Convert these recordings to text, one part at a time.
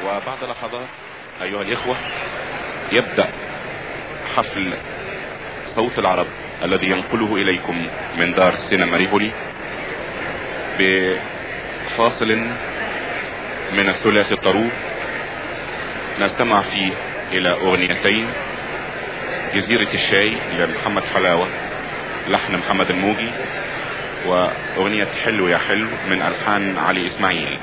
وبعد لحظات ايها الاخوة يبدأ حفل صوت العرب الذي ينقله اليكم من دار سينما ريفولي بفاصل من الثلاث الطروب نستمع فيه الى اغنيتين جزيرة الشاي لمحمد حلاوة لحن محمد الموجي واغنية حلو يا حلو من الحان علي اسماعيل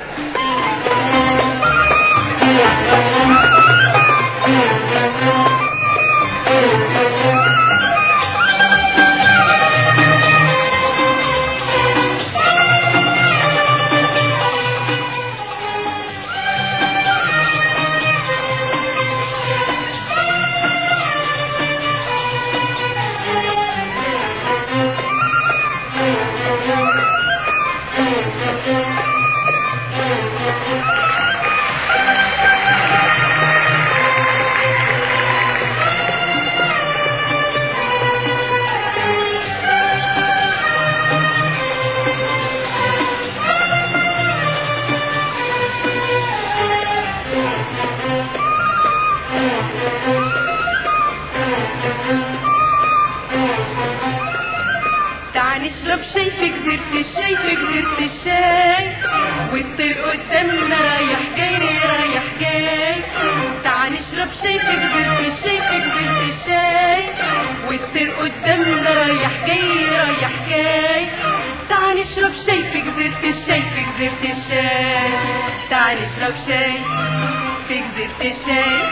تعال نشرب شاي في جزيرة الشاي في جزيرة الشاي والطير قدامنا رايح جاي رايح جاي تعال نشرب شاي في جزيرة الشاي في جزيرة الشاي والطير قدامنا رايح جاي رايح جاي تعال نشرب شاي في جزيرة الشاي في جزيرة الشاي تعال نشرب شاي في جزيرة الشاي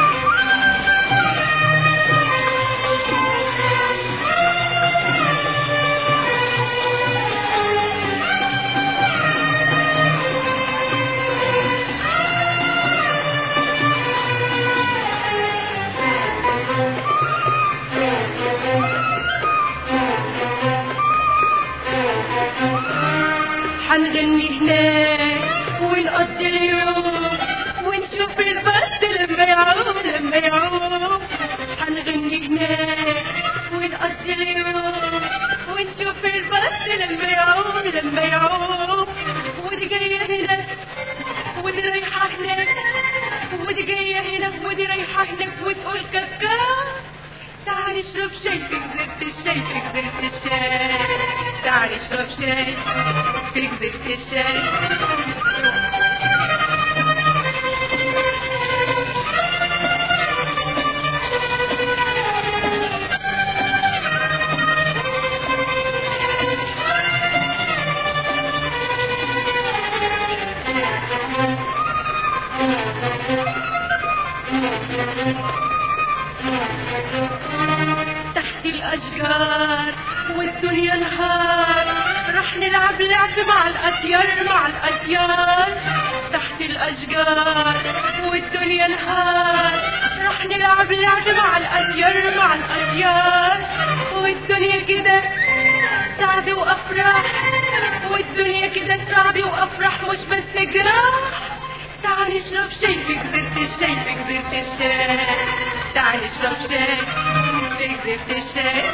حنغني هناك ونقضي اليوم ونشوف البرد لما يعوم لما يعوم حنغني هناك ونقضي اليوم ونشوف البرد لما يعوم لما يعوم ودي جاية هنا ودي رايحة هناك ودي جاية هنا ودي رايحة هناك وتقول كاكا تعال نشرب شاي في جزيرة الشاي في جزيرة الشاي تعال نشرب شاي في جزيرة الشاي تحت الأشجار والدنيا نهار رح نلعب لعب مع الأطيار مع الأطيار تحت الأشجار والدنيا نهار رح نلعب لعب مع الأطيار مع الأطيار والدنيا كده سعد وأفراح والدنيا كده سعد وأفراح مش بس جراح تعال نشرب شاي في جزيرة الشاي في جزيرة الشاي تعال نشرب شاي في جزيرة الشاي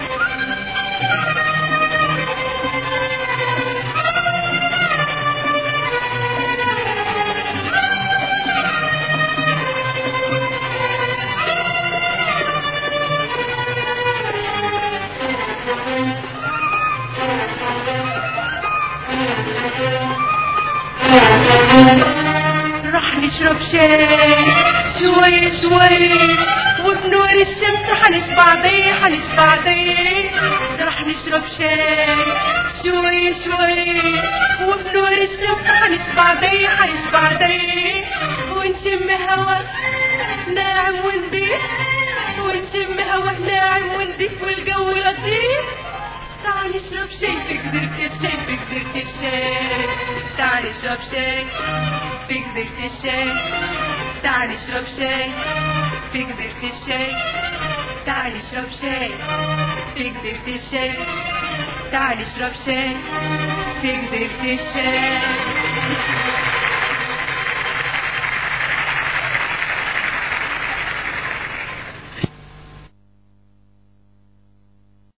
راح نشرب شاي شوي شوي وبنور الشمس حنشبع بيه حنشبع بيه راح نشرب شاي شوي شوي وبنور الشمس حنشبع بيه حنشبع بيه ونشم هوا ناعم ونضيف ونشم هوا ناعم ونضيف والجو لطيف تعال نشرب شاي في جزيرة الشاي في جزيرة الشاي تعال نشرب شاي في جزيرة الشاي تعال نشرب شاي في جزيرة الشاي تعال نشرب شاي في جزيرة الشاي تعال نشرب شاي في جزيرة الشاي